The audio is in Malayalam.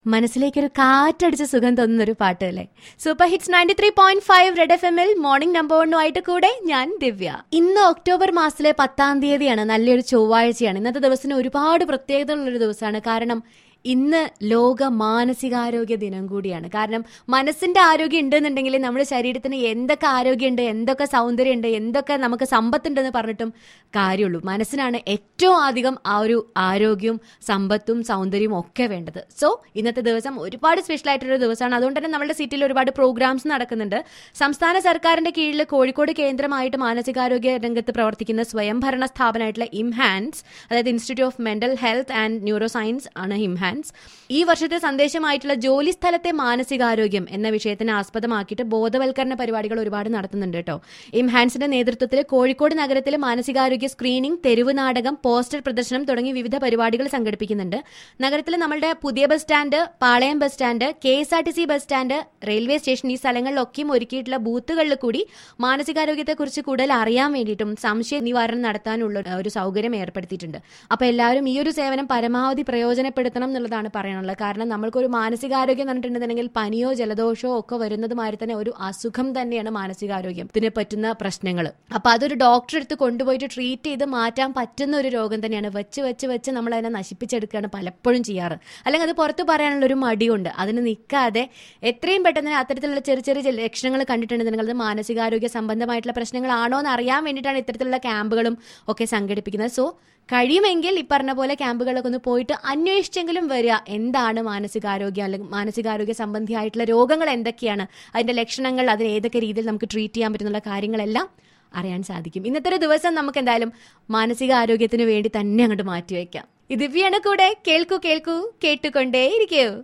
മനസ്സിലേക്കൊരു കാറ്റടിച്ച സുഖം തോന്നുന്ന ഒരു പാട്ട് അല്ലേ super hits ninety three point five red F എമ്മിൽ മോർണിംഗ് നമ്പർ വണ്ണുമായിട്ട് കൂടെ ഞാൻ ദിവ്യ ഇന്ന് ഒക്ടോബർ മാസത്തിലെ പത്താം തീയതിയാണ് നല്ലൊരു ചൊവ്വാഴ്ചയാണ് ഇന്നത്തെ ദിവസത്തിന് ഒരുപാട് പ്രത്യേകതകളുള്ളൊരു ദിവസമാണ് കാരണം ഇന്ന് ലോക മാനസികാരോഗ്യ ദിനം കൂടിയാണ് കാരണം മനസ്സിന്റെ ആരോഗ്യം ഉണ്ടെന്നുണ്ടെങ്കിൽ നമ്മുടെ ശരീരത്തിന് എന്തൊക്കെ ആരോഗ്യമുണ്ട് എന്തൊക്കെ സൗന്ദര്യമുണ്ട് എന്തൊക്കെ നമുക്ക് സമ്പത്തുണ്ടെന്ന് പറഞ്ഞിട്ടും കാര്യമുള്ളൂ മനസ്സിനാണ് ഏറ്റവും അധികം ആ ഒരു ആരോഗ്യവും സമ്പത്തും സൗന്ദര്യവും ഒക്കെ വേണ്ടത് സോ ഇന്നത്തെ ദിവസം ഒരുപാട് സ്പെഷ്യൽ ആയിട്ടൊരു ദിവസമാണ് അതുകൊണ്ട് തന്നെ നമ്മുടെ സിറ്റിയിൽ ഒരുപാട് പ്രോഗ്രാംസ് നടക്കുന്നുണ്ട് സംസ്ഥാന സർക്കാരിന്റെ കീഴിൽ കോഴിക്കോട് കേന്ദ്രമായിട്ട് മാനസികാരോഗ്യ രംഗത്ത് പ്രവർത്തിക്കുന്ന സ്വയംഭരണ സ്ഥാപനമായിട്ടുള്ള ഇംഹാൻസ് അതായത് institute of mental health and neuro science ആണ് ഇംഹാൻസ് ഈ വർഷത്തെ സന്ദേശമായിട്ടുള്ള ജോലി സ്ഥലത്തെ മാനസികാരോഗ്യം എന്ന വിഷയത്തിനെ ആസ്പദമാക്കിയിട്ട് ബോധവൽക്കരണ പരിപാടികൾ ഒരുപാട് നടത്തുന്നുണ്ട് കേട്ടോ ഇംഹാൻസിന്റെ നേതൃത്വത്തിൽ കോഴിക്കോട് നഗരത്തിലെ മാനസികാരോഗ്യ സ്ക്രീനിംഗ് തെരുവ് നാടകം പോസ്റ്റർ പ്രദർശനം തുടങ്ങി വിവിധ പരിപാടികൾ സംഘടിപ്പിക്കുന്നുണ്ട് നഗരത്തിൽ നമ്മളുടെ പുതിയ bus stand Palayam bus stand K S R T C bus stand railway station ഈ സ്ഥലങ്ങളിലൊക്കെയും ഒരുക്കിയിട്ടുള്ള ബൂത്തുകളിൽ കൂടി മാനസികാരോഗ്യത്തെക്കുറിച്ച് കൂടുതൽ അറിയാൻ വേണ്ടിയിട്ടും സംശയ നിവാരണം നടത്താനുള്ള ഒരു സൗകര്യം ഏർപ്പെടുത്തിയിട്ടുണ്ട് അപ്പൊ എല്ലാവരും ഈ ഒരു സേവനം പരമാവധി പ്രയോജനപ്പെടുത്തണം എന്നുള്ളതാണ് പറയാനുള്ളത് കാരണം നമ്മൾക്കൊരു മാനസികാരോഗ്യം എന്ന് പറഞ്ഞിട്ടുണ്ടെങ്കിൽ പനിയോ ജലദോഷമോ ഒക്കെ വരുന്നത് മാതിരി തന്നെ ഒരു അസുഖം തന്നെയാണ് മാനസികാരോഗ്യം ഇതിനെ പറ്റുന്ന പ്രശ്നങ്ങൾ അപ്പൊ അതൊരു ഡോക്ടറെ അടുത്ത് കൊണ്ടുപോയിട്ട് ട്രീറ്റ് ചെയ്ത് മാറ്റാൻ പറ്റുന്ന ഒരു രോഗം തന്നെയാണ് വെച്ച് വെച്ച് വെച്ച് നമ്മൾ അതിനെ നശിപ്പിച്ചെടുക്കുകയാണ് പലപ്പോഴും ചെയ്യാറ് അല്ലെങ്കിൽ അത് പുറത്ത് പറയാനുള്ള ഒരു മടിയുണ്ട് അതിന് നിൽക്കാതെ എത്രയും പെട്ടെന്ന് തന്നെ അത്തരത്തിലുള്ള ചെറിയ ചെറിയ ലക്ഷണങ്ങൾ കണ്ടിട്ടുണ്ടെങ്കിൽ അത് മാനസികാരോഗ്യ സംബന്ധമായിട്ടുള്ള പ്രശ്നങ്ങളാണോ എന്ന് അറിയാൻ വേണ്ടിയിട്ടാണ് ഇത്തരത്തിലുള്ള ക്യാമ്പുകളും ഒക്കെ സംഘടിപ്പിക്കുന്നത് സോ കഴിയുമെങ്കിൽ ഈ പറഞ്ഞ പോലെ ക്യാമ്പുകളൊക്കെ ഒന്ന് പോയിട്ട് അന്വേഷിച്ചെങ്കിലും വരിക എന്താണ് മാനസികാരോഗ്യം അല്ലെങ്കിൽ മാനസികാരോഗ്യ സംബന്ധിയായിട്ടുള്ള രോഗങ്ങൾ എന്തൊക്കെയാണ് അതിന്റെ ലക്ഷണങ്ങൾ അതിന് ഏതൊക്കെ രീതിയിൽ നമുക്ക് ട്രീറ്റ് ചെയ്യാൻ പറ്റുന്നുള്ള കാര്യങ്ങളെല്ലാം അറിയാൻ സാധിക്കും ഇന്നത്തെ ഒരു ദിവസം നമുക്ക് എന്തായാലും മാനസിക ആരോഗ്യത്തിന് വേണ്ടി തന്നെ അങ്ങോട്ട് മാറ്റിവെക്കാം ഇത് ദിവ്യാണ് കൂടെ കേൾക്കൂ കേൾക്കൂ കേട്ടുകൊണ്ടേ ഇരിക്കൂ